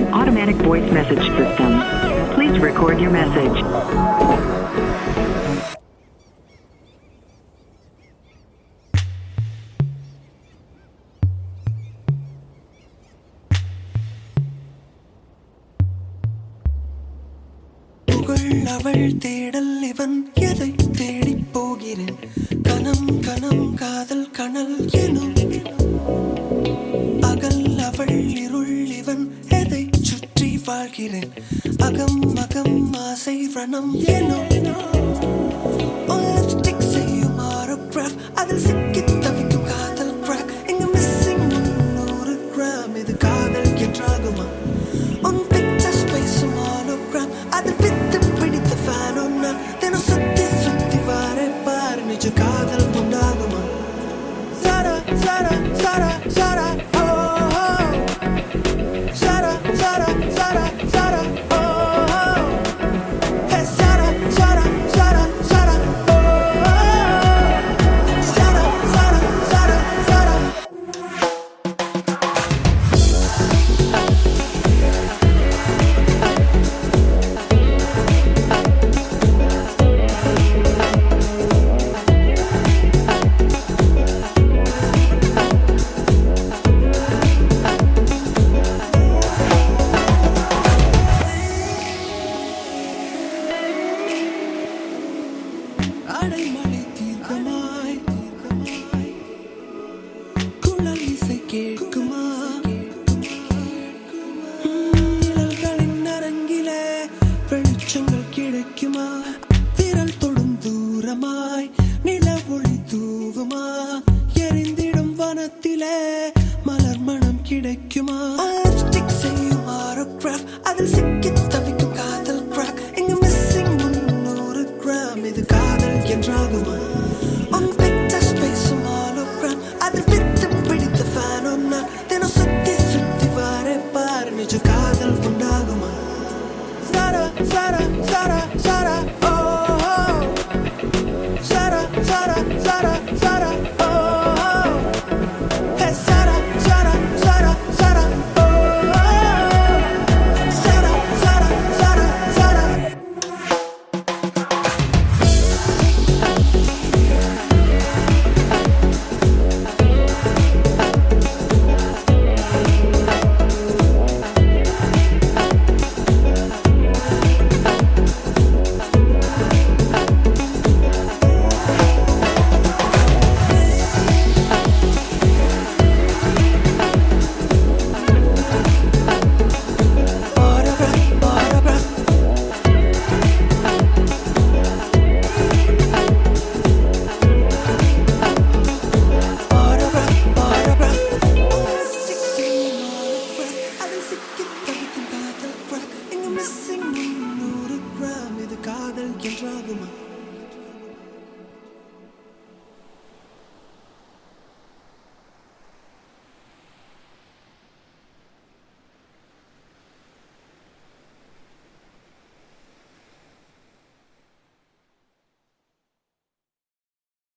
automatic voice message system. Please record your message. புகழ் அவள் தேடல் இவன் எதை தேடி போகிறேன் கணம் கணம் காதல் கனல் எனும் அகல் அவள் இருள் இவன் எதை சுற்றி வாழ்கிறேன் அகம் அகம் ஆசை ரணம் எனும் உன் lipstick செய்யும் autograph, அதில் சிக்கித் தவிக்கும் காதல் crack. இங்கு missing முன்னூறு gram, இது காதல் என்றாகுமா? உன் pictures பேசும் hologram, அதில் பித்து பிடித்த fan உம் நான். தினம் சுத்தி சுத்தி வாரேன் பாரு, நிஜ காதல் உண்டாகுமா? Zara, Zara, Zara, Zara, oh, oh. Zara, Zara, Zara, Zara, oh, oh. Hey, Zara, Zara, Zara, Zara, oh, oh. Zara, Zara, Zara, Zara. அடை